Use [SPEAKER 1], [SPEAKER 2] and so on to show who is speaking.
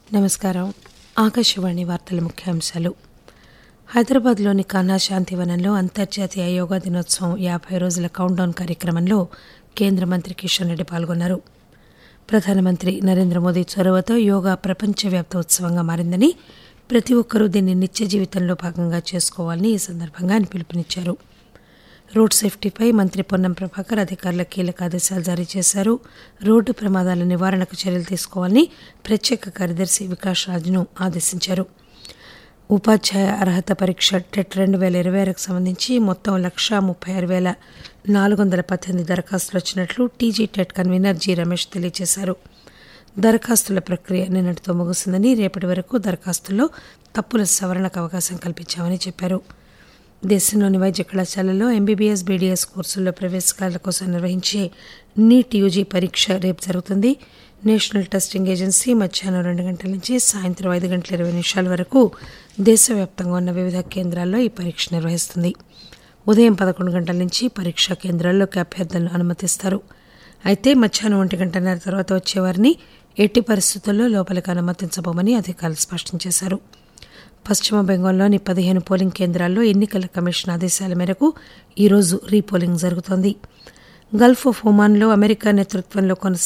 [SPEAKER 1] నమస్కారం ఆకాశవాణి వార్తల ముఖ్యాంశాలు హైదరాబాద్లోని కానా శాంతివనంలో అంతర్జాతీయ యోగా దినోత్సవం యాభై రోజుల కౌంట్డౌన్ కార్యక్రమంలో కేంద్ర మంత్రి కిషన్ రెడ్డి పాల్గొన్నారు ప్రధానమంత్రి నరేంద్ర మోదీ చొరవతో యోగా ప్రపంచవ్యాప్త ఉత్సవంగా మారిందని ప్రతి ఒక్కరూ దీన్ని నిత్య జీవితంలో భాగంగా చేసుకోవాలని ఈ సందర్భంగా ఆయన పిలుపునిచ్చారు రోడ్ సేఫ్టీపై మంత్రి పొన్నం ప్రభాకర్ అధికారులకు కీలక ఆదేశాలు జారీ చేశారు రోడ్డు ప్రమాదాల నివారణకు చర్యలు తీసుకోవాలని ప్రత్యేక కార్యదర్శి వికాస్ రాజ్ను ఆదేశించారు ఉపాధ్యాయ అర్హత పరీక్ష టెట్ రెండు వేల ఇరవై ఆరుకు సంబంధించి మొత్తం లక్షా ముప్పై ఆరు వేల నాలుగు వందల పద్దెనిమిది దరఖాస్తులు వచ్చినట్లు TG TET convener G Ramesh తెలియజేశారు దరఖాస్తుల ప్రక్రియ నిన్నటితో ముగిసిందని రేపటి వరకు దరఖాస్తుల్లో తప్పుల సవరణకు అవకాశం కల్పించామని చెప్పారు దేశంలోని వైద్య కళాశాలల్లో ఎంబీబీఎస్ బీడీఎస్ కోర్సుల్లో ప్రవేశకాల కోసం నిర్వహించే నీట్ యూజీ పరీక్ష రేపు జరుగుతుంది నేషనల్ టెస్టింగ్ ఏజెన్సీ మధ్యాహ్నం రెండు గంటల నుంచి సాయంత్రం ఐదు గంటల ఇరవై నిమిషాల వరకు దేశవ్యాప్తంగా ఉన్న వివిధ కేంద్రాల్లో ఈ పరీక్ష నిర్వహిస్తుంది ఉదయం పదకొండు గంటల నుంచి పరీక్షా కేంద్రాల్లోకి అభ్యర్థులను అనుమతిస్తారు అయితే మధ్యాహ్నం ఒంటి గంటన్నర తర్వాత వచ్చేవారిని ఎట్టి పరిస్థితుల్లో లోపలికి అనుమతించబోమని అధికారులు స్పష్టం చేశారు పశ్చిమ బెంగాల్లోని పదిహేను పోలింగ్ కేంద్రాల్లో ఎన్నికల కమిషన్ ఆదేశాల మేరకు ఈరోజు రీపోలింగ్ జరుగుతోంది గల్ఫ్ ఆఫ్ ఒమాన్లో అమెరికా నేతృత్వంలో కొనసాగుతున్న